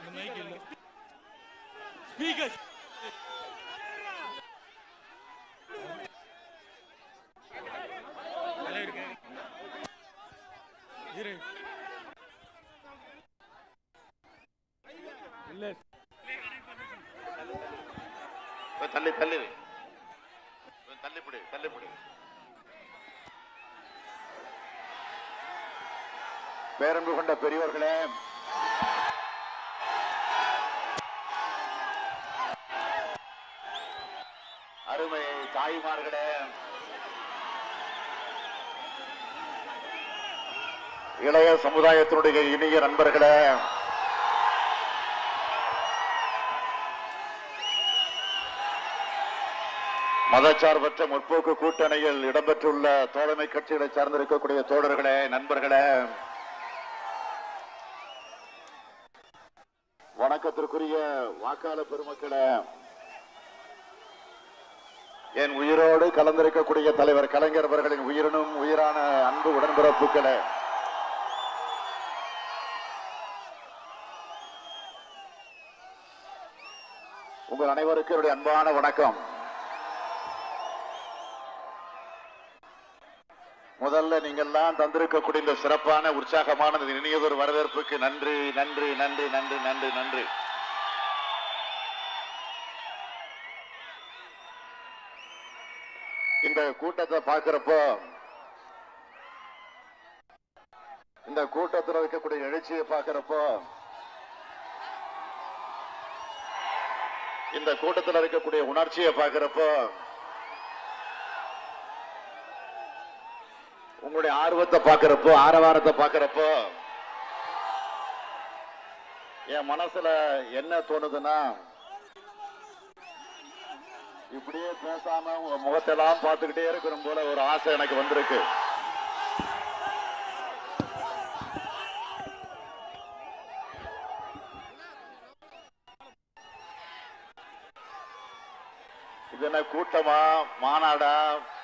Mic இல்ல speaker இரு இல்ல போய் தள்ளி தள்ளி வை. போய் தள்ளி பிடி தள்ளி பிடி பேரன்பு கொண்ட பெரியவர்களே அருமை தாய்மார்களே இளைய சமுதாயத்தினுடைய இனிய நண்பர்களே மதச்சார்பற்ற முற்போக்கு கூட்டணியில் இடம்பெற்றுள்ள தோழமை கட்சிகளை சார்ந்திருக்கக்கூடிய தோழர்களே நண்பர்களே வணக்கத்திற்குரிய வாக்காளர் பெருமக்களே என் உயிரோடு கலந்திருக்கக்கூடிய தலைவர் கலைஞர் அவர்களின் உயிரினும் உயிரான அன்பு உடன்பிறப்புகளே உங்கள் அனைவருக்கும் என்னுடைய அன்பான வணக்கம் முதல்ல நீங்கெல்லாம் தந்திருக்கக்கூடிய இந்த சிறப்பான உற்சாகமான இந்த இனியதொரு வரவேற்புக்கு நன்றி நன்றி நன்றி நன்றி நன்றி நன்றி இந்த கூட்டத்தை பார்க்கிறப்போ இந்த கூட்டத்தில் இருக்கக்கூடிய எழுச்சியை பார்க்கிறப்போ இந்த கூட்டத்தில் இருக்கக்கூடிய உணர்ச்சியை பார்க்கிறப்போ உங்களுடைய ஆர்வத்தை பார்க்கிறப்போ ஆரவாரத்தை பார்க்கிறப்போ என் மனசுல என்ன தோணுதுன்னா இப்படியே பேசாம உங்க முகத்தெல்லாம் பார்த்துக்கிட்டே இருக்கணும் போல ஒரு ஆசை எனக்கு வந்திருக்கு இது என்ன கூட்டமா மாநாடா